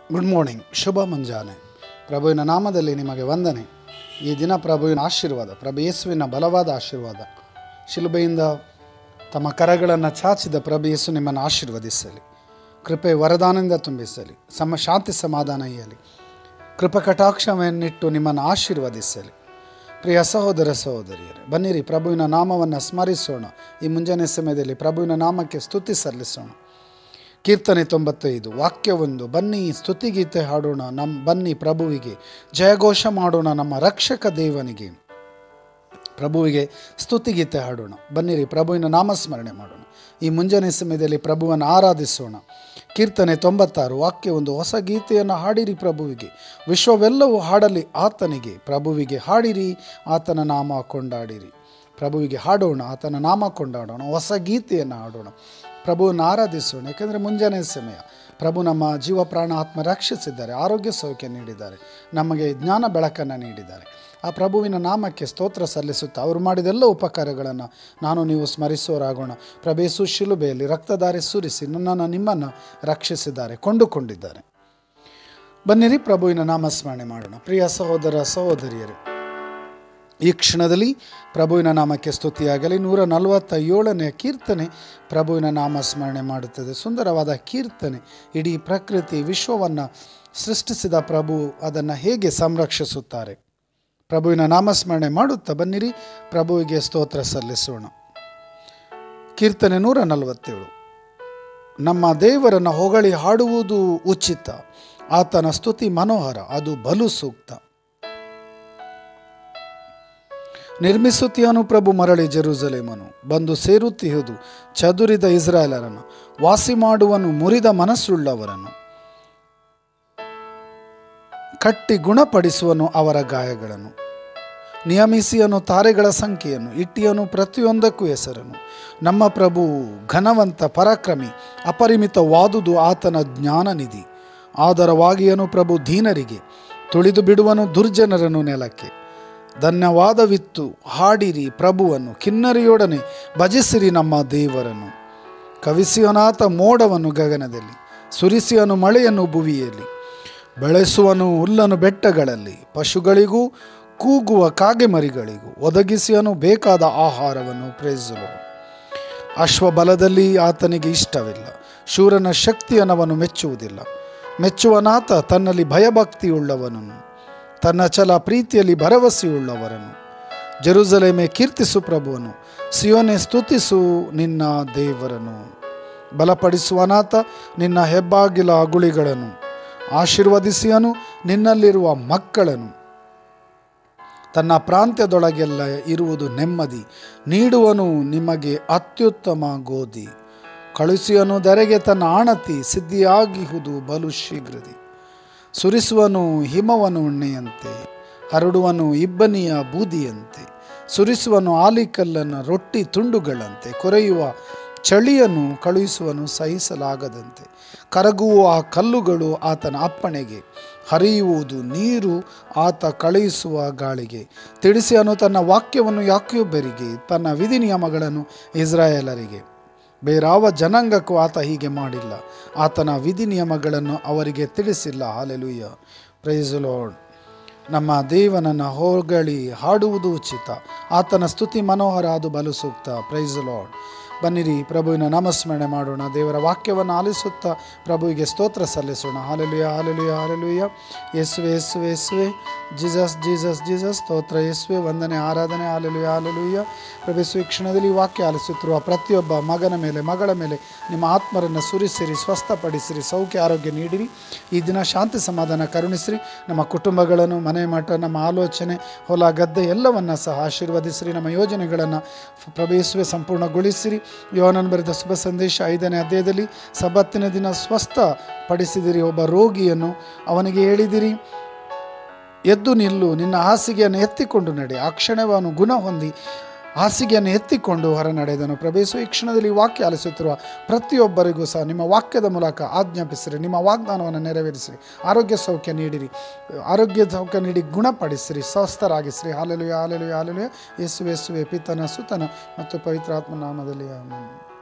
Good morning ಶುಭ ಮುಂಜಾನೆ ಪ್ರಭುವಿನ ನಾಮದಲ್ಲಿ ನಿಮಗೆ ವಂದನೆ ಈ ದಿನ ಪ್ರಭುವಿನ ಆಶೀರ್ವಾದ ಪ್ರಭು ಯೇಸುವಿನ ಬಲವಾದ ಆಶೀರ್ವಾದ ಶಿಲುಬೆಯಿಂದ ತಮ್ಮ ಕರಗಳನ್ನು ಚಾಚಿದ ಪ್ರಭು ಯೇಸು ನಿಮ್ಮನ್ನು ಆಶೀರ್ವದಿಸಲಿ ಕೃಪೆ ವರದಾನದಿಂದ ತುಂಬಿಸಲಿ ಸಮ ಶಾಂತಿ ಸಮಾಧಾನ ಇಯಲಿ ಕೃಪ ಕಟಾಕ್ಷವನ್ನಿಟ್ಟು ನಿಮ್ಮನ್ನು ಆಶೀರ್ವದಿಸಲಿ ಪ್ರಿಯ ಸಹೋದರ ಸಹೋದರಿಯರೇ ಬನ್ನಿರಿ ಪ್ರಭುವಿನ ನಾಮವನ್ನು ಸ್ಮರಿಸೋಣ ಈ ಮುಂಜಾನೆ ಸಮಯದಲ್ಲಿ ಪ್ರಭುವಿನ ನಾಮಕ್ಕೆ ಸ್ತುತಿ ಸಲ್ಲಿಸೋಣ ಕೀರ್ತನೆ ತೊಂಬತ್ತೈದು ವಾಕ್ಯವೊಂದು ಬನ್ನಿ ಸ್ತುತಿಗೀತೆ ಹಾಡೋಣ ನಮ್ಮ ಬನ್ನಿ ಪ್ರಭುವಿಗೆ ಜಯಘೋಷ ಮಾಡೋಣ ನಮ್ಮ ರಕ್ಷಕ ದೇವನಿಗೆ ಪ್ರಭುವಿಗೆ ಸ್ತುತಿಗೀತೆ ಹಾಡೋಣ ಬನ್ನಿರಿ ಪ್ರಭುವಿನ ನಾಮಸ್ಮರಣೆ ಮಾಡೋಣ ಈ ಮುಂಜಾನೆ ಸಮಯದಲ್ಲಿ ಪ್ರಭುವನ್ನು ಆರಾಧಿಸೋಣ ಕೀರ್ತನೆ ತೊಂಬತ್ತಾರು ವಾಕ್ಯ ಒಂದು ಹೊಸ ಗೀತೆಯನ್ನು ಹಾಡಿರಿ ಪ್ರಭುವಿಗೆ ವಿಶ್ವವೆಲ್ಲವೂ ಹಾಡಲಿ ಆತನಿಗೆ ಪ್ರಭುವಿಗೆ ಹಾಡಿರಿ ಆತನ ನಾಮ ಕೊಂಡಾಡಿರಿ ಪ್ರಭುವಿಗೆ ಹಾಡೋಣ ಆತನ ನಾಮ ಕೊಂಡಾಡೋಣ ಹೊಸ ಗೀತೆಯನ್ನು ಹಾಡೋಣ ಪ್ರಭುವನ್ನು ಆರಾಧಿಸೋಣ ಯಾಕೆಂದರೆ ಮುಂಜಾನೆ ಸಮಯ ಪ್ರಭು ನಮ್ಮ ಜೀವ ಪ್ರಾಣ ಆತ್ಮ ರಕ್ಷಿಸಿದ್ದಾರೆ ಆರೋಗ್ಯ ಸೌಖ್ಯ ನೀಡಿದ್ದಾರೆ ನಮಗೆ ಜ್ಞಾನ ಬೆಳಕನ್ನು ನೀಡಿದ್ದಾರೆ ಆ ಪ್ರಭುವಿನ ನಾಮಕ್ಕೆ ಸ್ತೋತ್ರ ಸಲ್ಲಿಸುತ್ತಾ ಅವರು ಮಾಡಿದೆಲ್ಲ ಉಪಕಾರಗಳನ್ನು ನಾನು ನೀವು ಸ್ಮರಿಸೋರಾಗೋಣ ಪ್ರಭೇಸು ಶಿಲುಬೆಯಲ್ಲಿ ರಕ್ತಧಾರೆ ಸುರಿಸಿ ನನ್ನನ್ನು ನಿಮ್ಮನ್ನು ರಕ್ಷಿಸಿದ್ದಾರೆ ಕೊಂಡುಕೊಂಡಿದ್ದಾರೆ ಬನ್ನಿರಿ ಪ್ರಭುವಿನ ನಾಮಸ್ಮರಣೆ ಮಾಡೋಣ ಪ್ರಿಯ ಸಹೋದರ ಸಹೋದರಿಯರೇ ಈ ಕ್ಷಣದಲ್ಲಿ ಪ್ರಭುವಿನ ನಾಮಕ್ಕೆ ಸ್ತುತಿಯಾಗಲಿ ನೂರ ನಲವತ್ತ ಏಳನೇ ಕೀರ್ತನೆ ಪ್ರಭುವಿನ ನಾಮ ಸ್ಮರಣೆ ಮಾಡುತ್ತದೆ ಸುಂದರವಾದ ಕೀರ್ತನೆ ಇಡೀ ಪ್ರಕೃತಿ ವಿಶ್ವವನ್ನು ಸೃಷ್ಟಿಸಿದ ಪ್ರಭು ಅದನ್ನು ಹೇಗೆ ಸಂರಕ್ಷಿಸುತ್ತಾರೆ ಪ್ರಭುವಿನ ನಾಮಸ್ಮರಣೆ ಮಾಡುತ್ತಾ ಬನ್ನಿರಿ ಪ್ರಭುವಿಗೆ ಸ್ತೋತ್ರ ಸಲ್ಲಿಸೋಣ ಕೀರ್ತನೆ ನೂರ ನಲವತ್ತೇಳು ನಮ್ಮ ದೇವರನ್ನು ಹೊಗಳಿ ಹಾಡುವುದು ಉಚಿತ ಆತನ ಸ್ತುತಿ ಮನೋಹರ ಅದು ಬಲು ಸೂಕ್ತ ನಿರ್ಮಿಸುತ್ತೀಯನು ಪ್ರಭು ಮರಳಿ ಜೆರೂಸಲೇಮನು ಬಂದು ಸೇರುತ್ತಿಹುದು ಚದುರಿದ ಇಸ್ರಾಯೇಲರನ್ನು ವಾಸಿ ಮಾಡುವನು ಮುರಿದ ಮನಸ್ಸುಳ್ಳವರನ್ನು ಕಟ್ಟಿ ಗುಣಪಡಿಸುವನು ಅವರ ಗಾಯಗಳನ್ನು ನಿಯಮಿಸಿಯನು ತಾರೆಗಳ ಸಂಖ್ಯೆಯನ್ನು ಇಟ್ಟಿಯನು ಪ್ರತಿಯೊಂದಕ್ಕೂ ಹೆಸರನ್ನು ನಮ್ಮ ಪ್ರಭು ಘನವಂತ ಪರಾಕ್ರಮಿ ಅಪರಿಮಿತವಾದುದು ಆತನ ಜ್ಞಾನನಿಧಿ ಆದರವಾಗಿಯನು ಪ್ರಭು ದೀನರಿಗೆ ತುಳಿದು ಬಿಡುವನು ದುರ್ಜನರನ್ನು ನೆಲಕ್ಕೆ ಧನ್ಯವಾದವಿತ್ತು ಹಾಡಿರಿ ಪ್ರಭುವನ್ನು ಕಿನ್ನರಿಯೊಡನೆ ಭಜಿಸಿರಿ ನಮ್ಮ ದೇವರನ್ನು ಕವಿಸಿಯನಾಥ ಮೋಡವನ್ನು ಗಗನದಲ್ಲಿ ಸುರಿಸಿಯನು ಮಳೆಯನ್ನು ಭುವಿಯಲ್ಲಿ ಬೆಳೆಸುವನು ಹುಲ್ಲನ್ನು ಬೆಟ್ಟಗಳಲ್ಲಿ ಪಶುಗಳಿಗೂ ಕೂಗುವ ಕಾಗೆಮರಿಗಳಿಗೂ ಒದಗಿಸಿಯನು ಬೇಕಾದ ಆಹಾರವನ್ನು ಪ್ರೇಸಲು ಅಶ್ವಬಲದಲ್ಲಿ ಆತನಿಗೆ ಇಷ್ಟವಿಲ್ಲ ಶೂರನ ಶಕ್ತಿಯನ್ನವನು ಮೆಚ್ಚುವುದಿಲ್ಲ ಮೆಚ್ಚುವನಾತ ತನ್ನಲ್ಲಿ ಭಯಭಕ್ತಿಯುಳ್ಳವನನ್ನು ತನ್ನ ಛಲ ಪ್ರೀತಿಯಲ್ಲಿ ಭರವಸೆಯುಳ್ಳವರನು ಜೆರುಸಲೇಮೆ ಕೀರ್ತಿಸು ಪ್ರಭುವನು ಸಿಯೋನೆ ಸ್ತುತಿಸು ನಿನ್ನ ದೇವರನು ಬಲಪಡಿಸುವನಾತ ನಿನ್ನ ಹೆಬ್ಬಾಗಿಲ ಅಗುಳಿಗಳನ್ನು ಆಶೀರ್ವದಿಸಿಯನು ನಿನ್ನಲ್ಲಿರುವ ಮಕ್ಕಳನ್ನು ತನ್ನ ಪ್ರಾಂತ್ಯದೊಳಗೆಲ್ಲ ಇರುವುದು ನೆಮ್ಮದಿ ನೀಡುವನು ನಿಮಗೆ ಅತ್ಯುತ್ತಮ ಗೋಧಿ ಕಳುಹಿಸಿಯನು ಧರೆಗೆ ತನ್ನ ಆಣತಿ ಸಿದ್ಧಿಯಾಗಿಹುದು ಬಲು ಶೀಘ್ರದಿ ಸುರಿಸುವನು ಹಿಮವನು ಉಣ್ಣೆಯಂತೆ ಹರಡುವನು ಇಬ್ಬನಿಯ ಬೂದಿಯಂತೆ ಸುರಿಸುವನು ಆಲಿಕಲ್ಲನ್ನು ರೊಟ್ಟಿ ತುಂಡುಗಳಂತೆ ಕೊರೆಯುವ ಚಳಿಯನ್ನು ಕಳುಹಿಸುವನು ಸಹಿಸಲಾಗದಂತೆ ಕರಗುವ ಆ ಕಲ್ಲುಗಳು ಆತನ ಅಪ್ಪಣೆಗೆ ಹರಿಯುವುದು ನೀರು ಆತ ಕಳುಹಿಸುವ ಗಾಳಿಗೆ ತಿಳಿಸಿಯನು ತನ್ನ ವಾಕ್ಯವನ್ನು ಯಾಕ್ಯೋಬ್ಬರಿಗೆ ತನ್ನ ವಿಧಿ ನಿಯಮಗಳನ್ನು ಇಸ್ರಾಯೇಲರಿಗೆ ಬೇರಾವ ಜನಾಂಗಕ್ಕೂ ಆತ ಹೀಗೆ ಮಾಡಿಲ್ಲ ಆತನ ವಿಧಿ ನಿಯಮಗಳನ್ನು ಅವರಿಗೆ ತಿಳಿಸಿಲ್ಲ ಹಾಲೆಲುಯ್ಯ ಪ್ರೈಸ್ ಲಾರ್ಡ್ ನಮ್ಮ ದೇವನನ್ನು ಹೊಗಳಿ ಹಾಡುವುದು ಉಚಿತ ಆತನ ಸ್ತುತಿ ಮನೋಹರ ಅದು ಬಲು ಸೂಕ್ತ ಪ್ರೈಸ್ ಲಾರ್ಡ್ ಬನ್ನಿರಿ ಪ್ರಭುವಿನ ನಾಮಸ್ಮರಣೆ ಮಾಡೋಣ ದೇವರ ವಾಕ್ಯವನ್ನು ಆಲಿಸುತ್ತಾ ಪ್ರಭುವಿಗೆ ಸ್ತೋತ್ರ ಸಲ್ಲಿಸೋಣ ಹಾಲೆಲುಯ ಹಾಲೆಲುಯ ಹಾಲೆಲುಯ ಯೇಸುವೆ ಯೇಸುವೆ ಯೇಸುವೆ ಜೀಸಸ್ ಜೀಸಸ್ ಜೀಸಸ್ ಸ್ತೋತ್ರ ಯೇಸುವೆ ವಂದನೆ ಆರಾಧನೆ ಹಾಲೆಲುಯ ಹಾಲೆಲುಯ ಪ್ರಭು ಈ ಕ್ಷಣದಲ್ಲಿ ವಾಕ್ಯ ಆಲಿಸುತ್ತಿರುವ ಪ್ರತಿಯೊಬ್ಬ ಮಗನ ಮೇಲೆ ಮಗಳ ಮೇಲೆ ನಿಮ್ಮ ಆತ್ಮರನ್ನು ಸುರಿಸಿರಿ ಸ್ವಸ್ಥಪಡಿಸಿರಿ ಸೌಖ್ಯ ಆರೋಗ್ಯ ನೀಡಿರಿ ಈ ದಿನ ಶಾಂತಿ ಸಮಾಧಾನ ಕರುಣಿಸಿರಿ ನಮ್ಮ ಕುಟುಂಬಗಳನ್ನು ಮನೆ ಮಠ ನಮ್ಮ ಆಲೋಚನೆ ಹೊಲ ಗದ್ದೆ ಎಲ್ಲವನ್ನು ಸಹ ಆಶೀರ್ವದಿಸಿರಿ ನಮ್ಮ ಯೋಜನೆಗಳನ್ನು ಪ್ರವೇಶಿಸುವೆ ಸಂಪೂರ್ಣಗೊಳಿಸಿರಿ ಯೋನನ್ ಬರೆದ ಶುಭ ಸಂದೇಶ ಐದನೇ ಅಧ್ಯಾಯದಲ್ಲಿ ಸಬತ್ತಿನ ದಿನ ಸ್ವಸ್ಥ ಪಡಿಸಿದಿರಿ ಒಬ್ಬ ರೋಗಿಯನ್ನು ಅವನಿಗೆ ಹೇಳಿದಿರಿ ಎದ್ದು ನಿಲ್ಲು ನಿನ್ನ ಹಾಸಿಗೆಯನ್ನು ಎತ್ತಿಕೊಂಡು ನಡೆ ಆ ಕ್ಷಣವೇ ಅವನು ಗುಣ ಹೊಂದಿ ಹಾಸಿಗೆಯನ್ನು ಎತ್ತಿಕೊಂಡು ಹೊರ ನಡೆದನು ಪ್ರವೇಶು ಈ ಕ್ಷಣದಲ್ಲಿ ವಾಕ್ಯ ಆಲಿಸುತ್ತಿರುವ ಪ್ರತಿಯೊಬ್ಬರಿಗೂ ಸಹ ನಿಮ್ಮ ವಾಕ್ಯದ ಮೂಲಕ ಆಜ್ಞಾಪಿಸಿರಿ ನಿಮ್ಮ ವಾಗ್ದಾನವನ್ನು ನೆರವೇರಿಸಿರಿ ಆರೋಗ್ಯ ಸೌಖ್ಯ ನೀಡಿರಿ ಆರೋಗ್ಯ ಸೌಖ್ಯ ನೀಡಿ ಗುಣಪಡಿಸಿರಿ ಸ್ವಸ್ಥರಾಗಿಸಿರಿ ಹಾಲೆಲುಯ ಹಾಲೆಲುಯ ಹಾಲೆಲುಯ ಯೇಸುವೆ ಯೇಸುವೆ ಪಿತನ ಸುತನ ಮತ್ತು ಪವಿತ್ರಾತ್ಮ ನಾಮದಲ್ಲಿ ಆಮೆನ್.